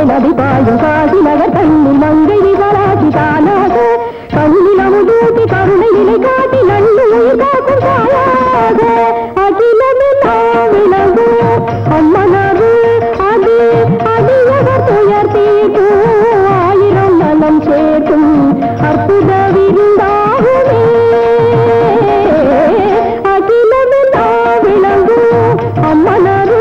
நதி பாயும் காசி நகர் கண்ணில் மங்கை விவராசி தானாக கண்ணில் அமுதூட்டி கருணை நிலை காட்டி நன்மை உயிர் காக்கும் தாயாக அகிலமெல்லாம் விளங்கு அம்மனது அடி அடியவர் துயர் தீர்க்கும் ஆயிரம் நலம் சேர்க்கும் அற்புத விருந்தாகுமே அகிலமெல்லாம் விளங்கு அம்மனது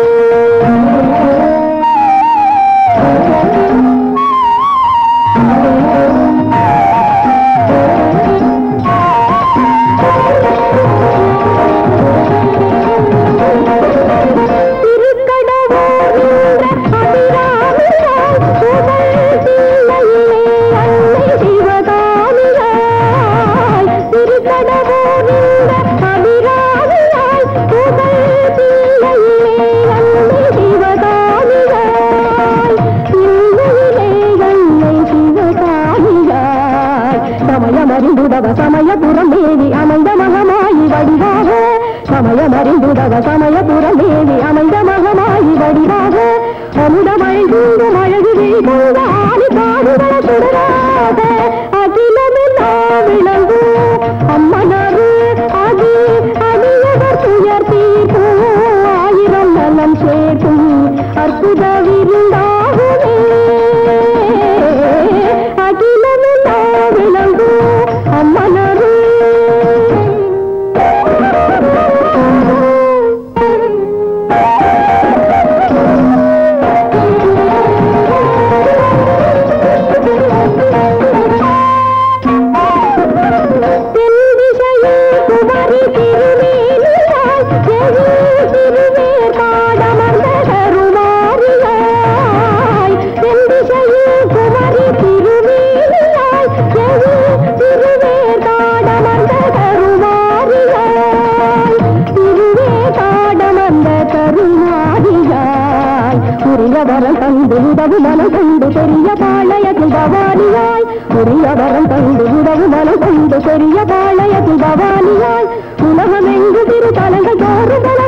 சமயமறிந்துதவ சமயபுரம் தேவி அமைந்த மகமாயி வடிவாக சமயமறிந்துதவ சமயபுரம் தேவி அமைந்த மகமாயி வடிவாக அமுதமழை தூங்கும் அழகு வீழ்ந்த ஆடி பாடுகள சுடராக அகிலமெல்லாம் விளங்கு அம்மனரு அதி அடியவர் துயர் தீர்க்கும் ஆயிரம் நலம் சேர்க்கும் அற்புத விருந்தாகுமே அகிலமெல்லாம் விளங்கு அம்மனரு தென்திசையில் குமரி திருமேனியாய் செவி திருவேர் பாடமர்ந்த கருமாரியாய் தென்திசையில் குமரி திருமேனியாய் செவி திருவேர் பாடமர்ந்த கருமாரியாய் திருவேர் பாடமர்ந்த கருமாரியாய் உரிய வரம் தந்து உதவு மனம் கொண்டு பெரிய பாளையத்தில் பவானியாய் உரிய வரம் தந்து உதவு மனம் கொண்டு பெரிய பாளையத்தில் பவானியாய் உலகமெங்கு திரு தலங்கள் தோறும்